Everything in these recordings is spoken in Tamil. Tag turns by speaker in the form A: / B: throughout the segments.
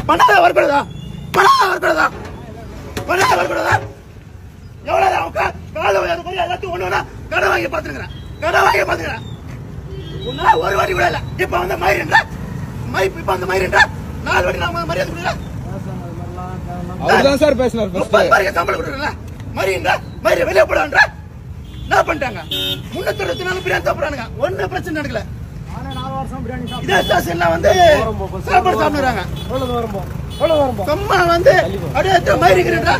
A: பண்ணாத வரக்கூடாதா பண்ணாத வரக்கூடாதா பண்ணாத வரக்கூடாதா எவ்வளவு அவன் கா- காலை அது போய் எல்லாத்தையும் ஒண்ணு ஒண்ணா கடன் வாங்கி பாத்துக்கிறேன் கடன் வாங்கி பாத்துக்கிறேன் உன்னால ஒரு வாட்டி கூட இல்ல இப்ப வந்து மயிருன்ற மை இப்ப வந்து மயிருன்ற நாலு வாட்டி நான் மரியாதை கொடுக்கல
B: அவர்தான் சார் பேசினார்
A: முப்பது
B: ஃபர்ஸ்ட்
A: பேருக்கு சம்பளம் கொடுக்கல மரியுன்ற மயிரை வெளியே போடான்ற என்ன பண்ணிட்டாங்க முன்னூத்தி இருபத்தி நாலு பிரியாணி சாப்பிடுறானுங்க ஒண்ணு பிரச்சனை நடக்கல இதே ஸ்டேஷன்ல வந்து சாப்பாடு சாப்பிடுறாங்க சும்மா வந்து அப்படியே எடுத்து மயிருக்கிறா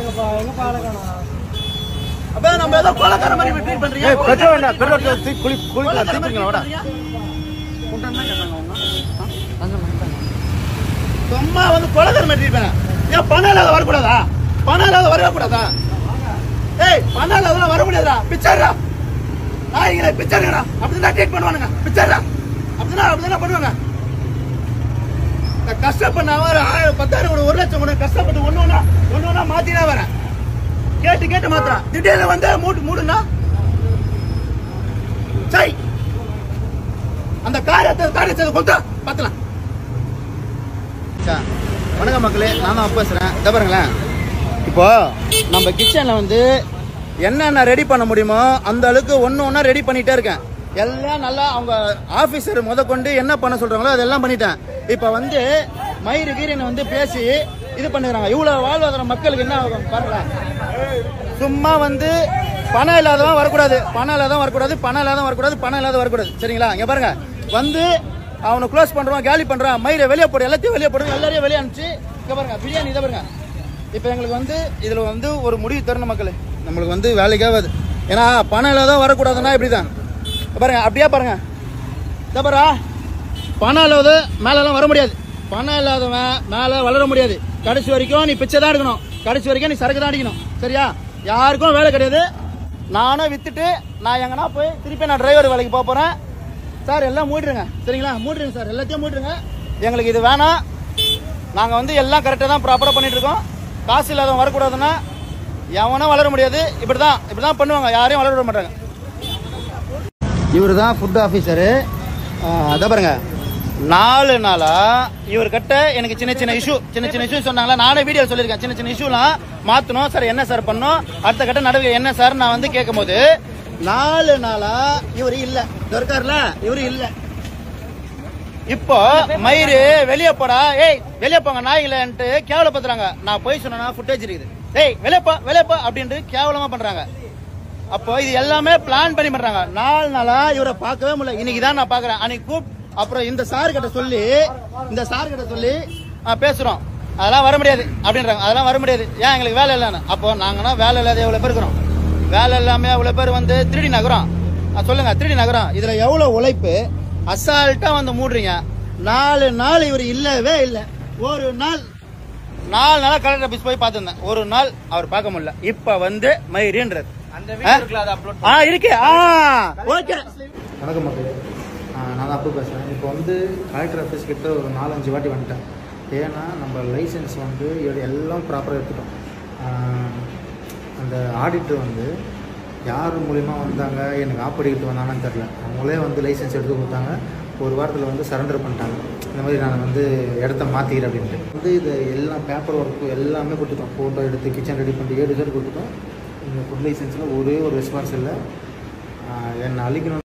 A: அப்ப நம்ம ஏதோ கொலக்கார மாதிரி ட்ரீட் பண்றீங்க
C: பெட்ரோல் என்ன பெட்ரோல் குளி குளிக்கலாம்
A: கொலக்கார மாதிரி
C: தீர்த்துக்கலாம் வாடா
A: சும்மா வந்து கொலக்கார மாதிரி ட்ரீட் பண்ண ஏன் பணம் இல்லாத வரக்கூடாதா பணம் இல்லாத வரக்கூடாதா ஏய் பணம் இல்லாதெல்லாம் வர முடியாதா பிச்சர்ரா நாய்களே பிச்சர்ங்கடா அப்படிதான் ட்ரீட் பண்ணுவானுங்க பிச்சர்ரா அப்படிதான் அப்படிதான் பண்ணுவாங்க நான் கஷ்டப்பட்ட ஒரு ஆயிரம் பத்தாயிரம் கூட ஒரு லட்சம் கூட கஷ்டப்பட்டு ஒண்ணு ஒண்ணா ஒண்ணு ஒண்ணா மாத்தினா வரேன் கேட்டு கேட்டு மாத்திரம் திடீர்னு வந்து மூட்டு மூடுனா சை அந்த காரியத்தை காரியத்தை கொண்டு பத்தலாம் வணக்கம் மக்களே நான் தான் பேசுறேன் இதை பாருங்களேன் இப்போ நம்ம கிச்சன்ல வந்து என்னென்ன ரெடி பண்ண முடியுமோ அந்த அளவுக்கு ஒன்று ஒன்றா ரெடி பண்ணிட்டே இருக்கேன் எல்லாம் நல்லா அவங்க ஆஃபீஸர் முத கொண்டு என்ன பண்ண சொல்றாங்களோ அதெல்லாம் பண்ணிட்டேன் இப்போ வந்து மயிறு கீரினை வந்து பேசி இது பண்ணுறாங்க இவ்வளோ வாழ்வாதார மக்களுக்கு என்ன ஆகும் பாருங்களேன் சும்மா வந்து பணம் இல்லாதவன் வரக்கூடாது பணம் இல்லாதவன் வரக்கூடாது பணம் இல்லாதவன் வரக்கூடாது பணம் இல்லாத வரக்கூடாது சரிங்களா இங்க பாருங்க வந்து அவனை க்ளோஸ் பண்றான் காலி பண்றான் மயிரை வெளியே போடு எல்லாத்தையும் வெளியே போடு எல்லாரையும் வெளியே அனுப்பிச்சு இங்க பாருங்க பிரியாணி இதை பாருங்க இப்போ எங்களுக்கு வந்து இதுல வந்து ஒரு முடிவு தரணும் மக்களே நம்மளுக்கு வந்து வேலைக்கு ஆகாது ஏன்னா பணம் இல்லாதவன் வரக்கூடாதுன்னா இப்படிதான் இங்க பாருங்க அப்படியே பாருங்க இதை பாரா பணம் இல்லாத மேலெல்லாம் வர முடியாது பணம் இல்லாதவன் மேலே வளர முடியாது கடைசி வரைக்கும் நீ பிச்சை தான் எடுக்கணும் கடைசி வரைக்கும் நீ சரக்கு தான் அடிக்கணும் சரியா யாருக்கும் வேலை கிடையாது நானும் வித்துட்டு நான் எங்கன்னா போய் திருப்பி நான் டிரைவர் வேலைக்கு போக போறேன் சார் எல்லாம் மூடிடுங்க சரிங்களா மூடிடுங்க சார் எல்லாத்தையும் மூடிடுங்க எங்களுக்கு இது வேணாம் நாங்கள் வந்து எல்லாம் கரெக்டாக தான் ப்ராப்பராக பண்ணிட்டு இருக்கோம் காசு இல்லாதவன் வரக்கூடாதுன்னா எவனும் வளர முடியாது இப்படி தான் இப்படி தான் பண்ணுவாங்க யாரையும் வளர விட மாட்டாங்க இவர் தான் ஃபுட் ஆஃபீஸரு அதான் பாருங்க நாலு நாளா இவர் கிட்ட எனக்கு சின்ன சின்ன இஷ்யூ சின்ன சின்ன இஷ்யூ சொன்னாங்களா நானே வீடியோ சொல்லியிருக்கேன் சின்ன சின்ன இஷ்யூலாம் மாத்தணும் சார் என்ன சார் பண்ணோம் அடுத்த கட்ட நடவடிக்கை என்ன சார் நான் வந்து கேட்கும்போது நாலு நாளா இவர் இல்ல இருக்காருல இவர் இல்ல இப்போ மயிறு வெளியே போடா ஏய் வெளியே போங்க நாய்களன்ட்டு கேவலப்படுத்துறாங்க நான் போய் சொன்னா ஃபுட்டேஜ் இருக்குது ஏய் வெளியே போ வெளியே போ அப்படின்ட்டு கேவலமா பண்றாங்க அப்போ இது எல்லாமே பிளான் பண்ணி பண்றாங்க நாலு நாளா இவரை பார்க்கவே முடியல இன்னைக்கு தான் நான் பாக்குறேன் அன்னைக்கு கூப் அப்புறம் இந்த சார் கிட்ட சொல்லி இந்த சார் கிட்ட சொல்லி ஆ, பேசுறோம் அதெல்லாம் வர முடியாது அப்படின்றாங்க அதெல்லாம் வர முடியாது ஏன் எங்களுக்கு வேலை இல்லைன்னு அப்போ நாங்கன்னா வேலை இல்லாத எவ்வளவு பேர் இருக்கிறோம் வேலை இல்லாம எவ்வளவு பேர் வந்து திருடி நகரம் ஆ, சொல்லுங்க திருடி நகரம் இதுல எவ்வளவு உழைப்பு அசால்ட்டா வந்து மூடுறீங்க நாலு நாள் இவர் இல்லவே இல்லை ஒரு நாள் நாலு நாளா கலெக்டர் ஆபீஸ் போய் பார்த்திருந்தேன் ஒரு நாள் அவர் பார்க்க முடியல இப்ப வந்து மயிரின்றது
B: அந்த
A: ஆ?
B: வீடியோ இருக்குல்ல அதை அப்லோட்
A: ஆ இருக்கு ஆ ஓகே
C: வணக்கம் மக்களே ஆ, நான் தான் அப்பு பேசுகிறேன் இப்போ வந்து கலெக்டர் ஆஃபீஸ் கிட்ட ஒரு நாலஞ்சு வாட்டி வந்துட்டேன் ஏன்னா நம்ம லைசன்ஸ் வந்து இது எல்லாம் ப்ராப்பராக எடுத்துட்டோம் ஆ, அந்த ஆடிட்டர் வந்து யார் மூலிமா வந்தாங்க எனக்கு ஆப்படிக்கிட்டு வந்தாங்கன்னு தெரில அவங்களே வந்து லைசன்ஸ் எடுத்து கொடுத்தாங்க ஒரு வாரத்தில் வந்து சரண்டர் பண்ணிட்டாங்க இந்த மாதிரி நான் வந்து இடத்த மாற்றிக்கிறேன் அப்படின்ட்டு வந்து இது எல்லாம் பேப்பர் ஒர்க்கு எல்லாமே கொடுத்துட்டோம் ஃபோட்டோ எடுத்து கிச்சன் ரெடி பண்ணிட்டு ஏழு பேர் கொடுத்துட்டோம் இந்த ஃபுட் லைசன்ஸில் ஒரே ஒரு ரெஸ்பான்ஸ் இல்லை ஆ, என்னை அழிக்கணும்